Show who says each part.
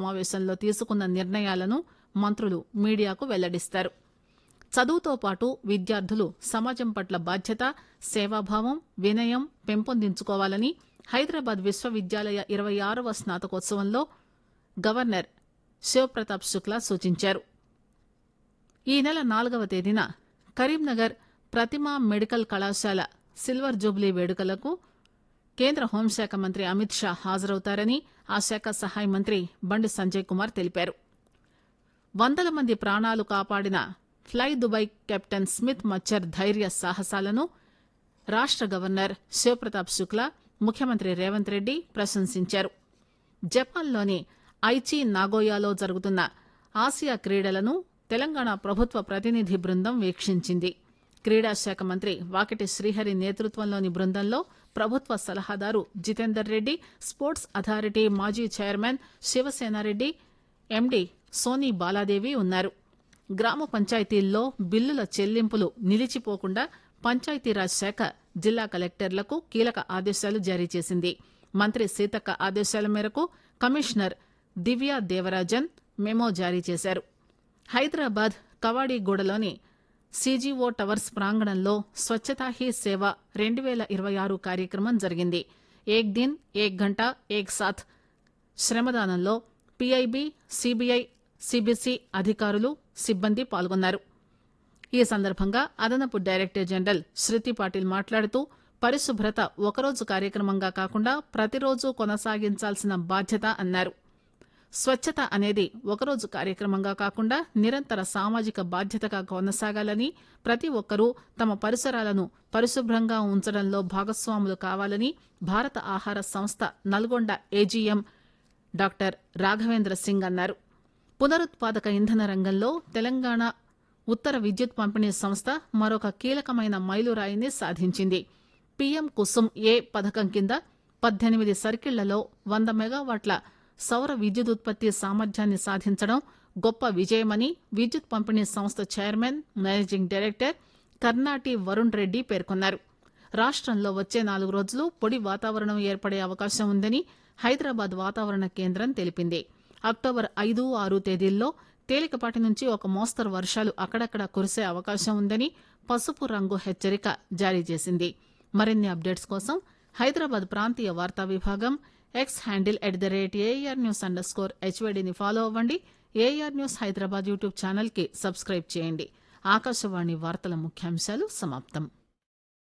Speaker 1: సమావేశంలో తీసుకున్న నిర్ణయాలను మంత్రులు మీడియాకు వెల్లడిస్తారు చదువుతో పాటు విద్యార్థులు సమాజం పట్ల బాధ్యత సేవాభావం వినయం పెంపొందించుకోవాలని హైదరాబాద్ విశ్వవిద్యాలయ ఇరవై ఆరవ స్నాతకోత్సవంలో గవర్నర్ శివప్రతాప్ శుక్లా సూచించారు ఈ నెల నాలుగవ తేదీన కరీంనగర్ ప్రతిమా మెడికల్ కళాశాల సిల్వర్ జూబ్లీ వేడుకలకు కేంద్ర హోంశాఖ మంత్రి అమిత్ షా హాజరవుతారని ఆ శాఖ సహాయ మంత్రి బండి సంజయ్ కుమార్ తెలిపారు వందల మంది ప్రాణాలు కాపాడిన ఫ్లై దుబాయ్ కెప్టెన్ స్మిత్ మచ్చర్ ధైర్య సాహసాలను రాష్ట గవర్నర్ శివప్రతాప్ శుక్లా ముఖ్యమంత్రి రేవంత్ రెడ్డి ప్రశంసించారు జపాన్లోని ఐచి నాగోయాలో జరుగుతున్న ఆసియా క్రీడలను తెలంగాణ ప్రభుత్వ ప్రతినిధి బృందం వీక్షించింది క్రీడా శాఖ మంత్రి వాకిటి శ్రీహరి నేతృత్వంలోని బృందంలో ప్రభుత్వ సలహాదారు జితేందర్ రెడ్డి స్పోర్ట్స్ అథారిటీ మాజీ చైర్మన్ శివసేనారెడ్డి ఎండి సోనీ బాలాదేవి ఉన్నారు గ్రామ పంచాయతీల్లో బిల్లుల చెల్లింపులు నిలిచిపోకుండా పంచాయతీరాజ్ శాఖ జిల్లా కలెక్టర్లకు కీలక ఆదేశాలు జారీ చేసింది మంత్రి సీతక్క ఆదేశాల మేరకు కమిషనర్ దివ్యా దేవరాజన్ మెమో జారీ చేశారు హైదరాబాద్ కవాడిగూడలోని సీజీఓ టవర్స్ ప్రాంగణంలో స్వచ్ఛతా హీ సేవ రెండు వేల ఇరవై ఆరు కార్యక్రమం జరిగింది ఏక్ దిన్ ఏక్ గంట ఏక్ సాథ్ శ్రమదానంలో పీఐబీ సీబీఐ సిబిసి అధికారులు సిబ్బంది పాల్గొన్నారు ఈ సందర్భంగా అదనపు డైరెక్టర్ జనరల్ శృతి పాటిల్ మాట్లాడుతూ పరిశుభ్రత ఒకరోజు కార్యక్రమంగా కాకుండా ప్రతిరోజు కొనసాగించాల్సిన బాధ్యత అన్నారు స్వచ్ఛత అనేది ఒకరోజు కార్యక్రమంగా కాకుండా నిరంతర సామాజిక బాధ్యతగా కొనసాగాలని ప్రతి ఒక్కరూ తమ పరిసరాలను పరిశుభ్రంగా ఉంచడంలో భాగస్వాములు కావాలని భారత ఆహార సంస్థ నల్గొండ ఏజీఎం డాక్టర్ రాఘవేంద్ర సింగ్ అన్నారు పునరుత్పాదక ఇంధన రంగంలో తెలంగాణ ఉత్తర విద్యుత్ పంపిణీ సంస్థ మరొక కీలకమైన మైలురాయిని సాధించింది పీఎం కుసుమ్ ఏ పథకం కింద పద్దెనిమిది సర్కిళ్లలో వంద మెగావాట్ల సౌర విద్యుత్ ఉత్పత్తి సామర్థ్యాన్ని సాధించడం గొప్ప విజయమని విద్యుత్ పంపిణీ సంస్థ chairman managing director Karnati Varun Reddy పేర్కొన్నారు రాష్టంలో వచ్చే నాలుగు రోజులు పొడి వాతావరణం ఏర్పడే అవకాశం ఉందని హైదరాబాద్ వాతావరణ కేంద్రం తెలిపింది అక్టోబర్ ఐదు ఆరు తేదీల్లో తేలికపాటి నుంచి ఒక మోస్తరు వర్షాలు అక్కడక్కడ కురిసే అవకాశం ఉందని పసుపు రంగు హెచ్చరిక జారీ చేసింది మరిన్ని అప్డేట్స్ కోసం హైదరాబాద్ ప్రాంతీయ వార్తా విభాగం X handle at the rate AR news under score హెచ్వైడిని ఫాలో అవ్వండి AR news Hyderabad YouTube channel కి సబ్స్క్రైబ్ చేయండి ఆకాశవాణి వార్తల ముఖ్యాంశాలు సమాప్తం